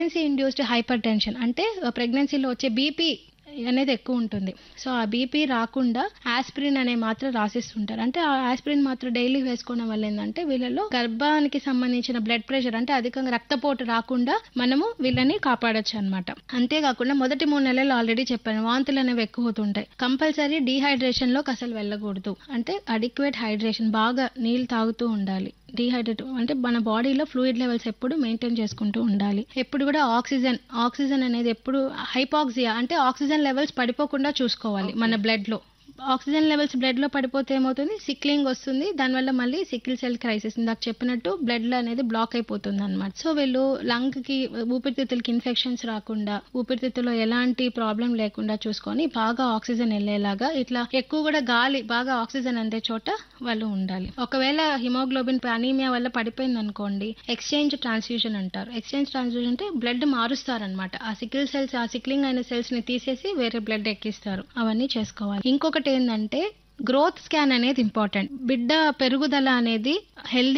pregnancy induced hyper tension అంటే ప్రెగ్నెన్సీలో వచ్చే బీపీ అనేది ఎక్కువ ఉంటుంది సో ఆ బీపీ రాకుండా ఆస్పిరిన్ అనే మాత్ర రాసిస్తుంటారు అంటే ఆ ఆస్పిరిన్ మాత్ర డైలీ వేసుకోవడం వల్ల ఏంటంటే వీళ్ళలో గర్భానికి సంబంధించిన బ్లడ్ ప్రెషర్ అంటే అధికంగా రక్తపోటు రాకుండా మనము వీళ్ళని కాపాడొచ్చు అనమాట అంతేకాకుండా మొదటి మూడు నెలలు ఆల్రెడీ చెప్పాను వాంతులు అనేవి ఎక్కువ అవుతుంటాయి కంపల్సరీ డీహైడ్రేషన్ లోకి అసలు వెళ్ళకూడదు అంటే అడిక్వేట్ హైడ్రేషన్ బాగా నీళ్ళు తాగుతూ ఉండాలి డీహైడ్రేట్ అంటే మన బాడీలో ఫ్లూయిడ్ లెవెల్స్ ఎప్పుడు మెయింటైన్ చేసుకుంటూ ఉండాలి ఎప్పుడు కూడా ఆక్సిజన్ ఆక్సిజన్ అనేది ఎప్పుడు హైపాక్సియా అంటే ఆక్సిజన్ లెవెల్స్ పడిపోకుండా చూసుకోవాలి మన బ్లడ్ లో ఆక్సిజన్ లెవెల్స్ బ్లడ్ లో పడిపోతే ఏమవుతుంది సిక్లింగ్ వస్తుంది దానివల్ల మళ్ళీ సికిల్ సెల్ క్రైసిస్ ఇందాక చెప్పినట్టు బ్లడ్ లో అనేది బ్లాక్ అయిపోతుంది అనమాట సో వీళ్ళు లంగ్ కి ఊపిరితిత్తులకి ఇన్ఫెక్షన్స్ రాకుండా ఊపిరితిత్తులో ఎలాంటి ప్రాబ్లం లేకుండా చూసుకొని బాగా ఆక్సిజన్ వెళ్ళేలాగా ఇట్లా ఎక్కువ కూడా గాలి బాగా ఆక్సిజన్ అందే చోట వాళ్ళు ఉండాలి ఒకవేళ హిమోగ్లోబిన్ అనీమియా వల్ల పడిపోయింది అనుకోండి ఎక్స్చేంజ్ ట్రాన్స్ఫ్యూజన్ అంటారు ఎక్స్చేంజ్ ట్రాన్స్ఫ్యూజన్ అంటే బ్లడ్ మారుస్తారనమాట ఆ సికిల్ సెల్స్ ఆ సిక్లింగ్ అయిన సెల్స్ ని తీసేసి వేరే బ్లడ్ ఎక్కిస్తారు అవన్నీ చేసుకోవాలి ఇంకొకటి ఏంటంటే గ్రోత్ స్కాన్ అనేది ఇంపార్టెంట్ బిడ్డ పెరుగుదల అనేది హెల్దీ